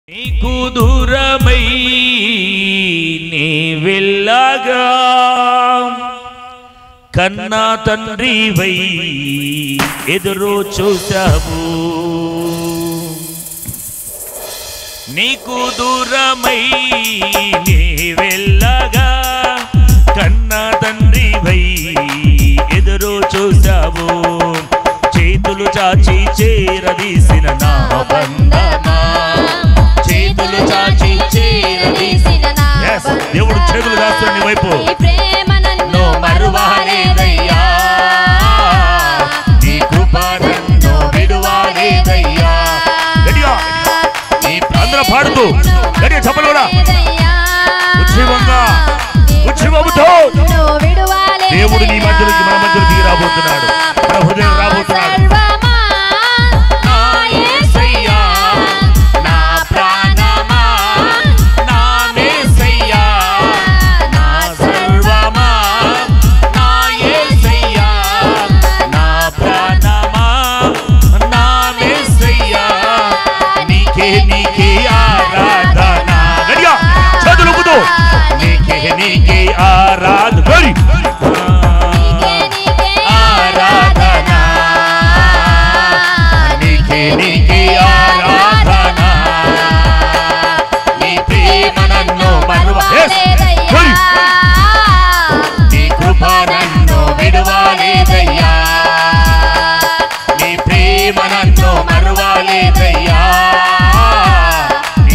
నీకు దూరమై నీ వెళ్ళగా కన్నా తండ్రివై ఎదురు చూశావు నీకు దూరమై నీ వెళ్ళగా కన్నా తండ్రివై ఎదురు చూశావు చేతులు చాచి చేరదీసిన నా బంధమా చేతులు చాచి చేరదీసిన Yes, దేవుడు చేతులు దాస్తాడు నీ వైపు నో మరువాలేదయ్యా నీ కృప నన్ను విడువాలేదయ్యా గట్టిగా నీ అందరూ పాడుతూ గట్టిగా చెప్పలు కూడా ఉత్సవంగా ఉత్సవముతో దేవుడు నీ మధ్యలోకి మన మధ్యలోకి దిగి రాబోతున్నాడు మన హృదయం రాబోతున్నాడు నా యేసయ్యా, నా ప్రాణమా, నా మేసయ్యా, నా సర్వమా, నా యేసయ్యా, నా ప్రాణమా, నా మేసయ్యా, నీకే నీకే ఆరాధన గట్టిగా చేతులు ఊపుతూ నీకే నీకే ఆరాధన గరి. ఆరాధన నీకే నీకే ఆరాధన నీ ప్రేమ నన్ను మరువ Yes. గరి. నీ కృప నన్ను విడవాలేదయ్యా నీ ప్రేమ నన్ను మరువాలేదయ్యా నీ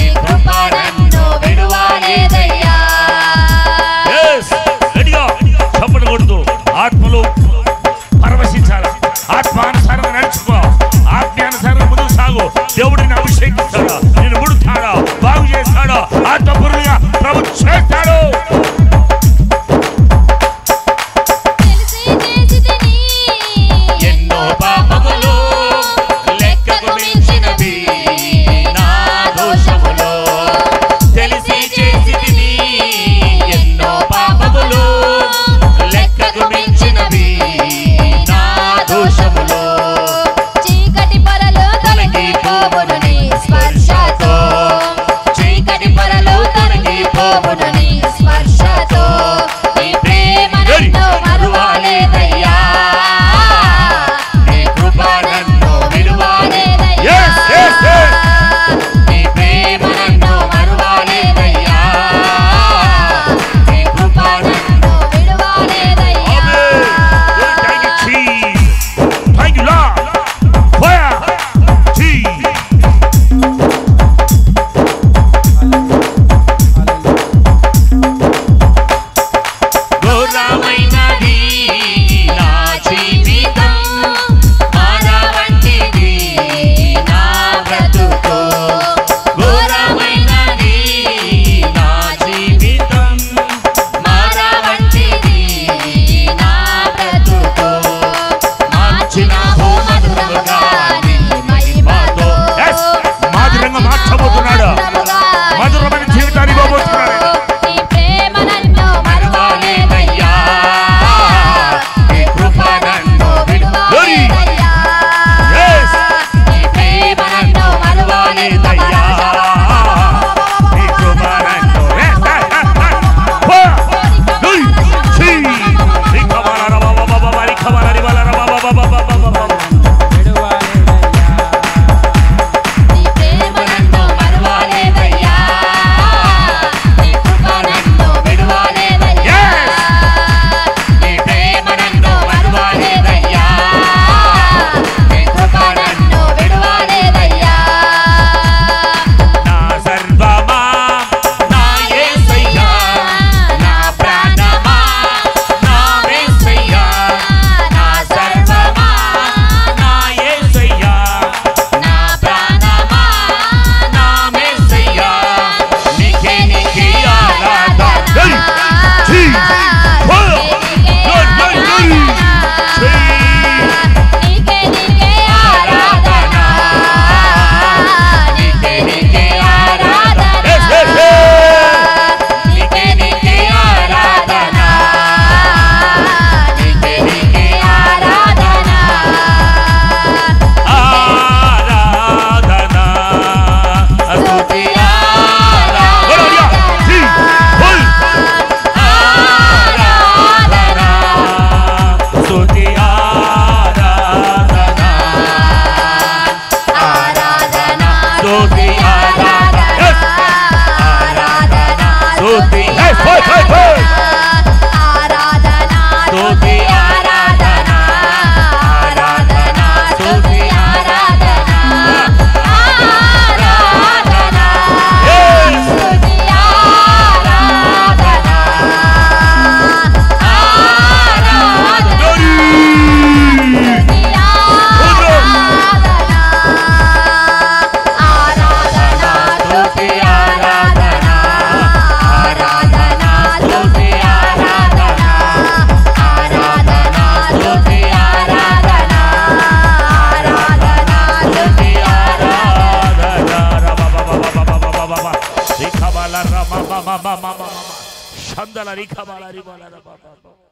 రిఖబల రమ మమ మమ మమ మమ. షందల రిఖబల రిబల రమ మమ.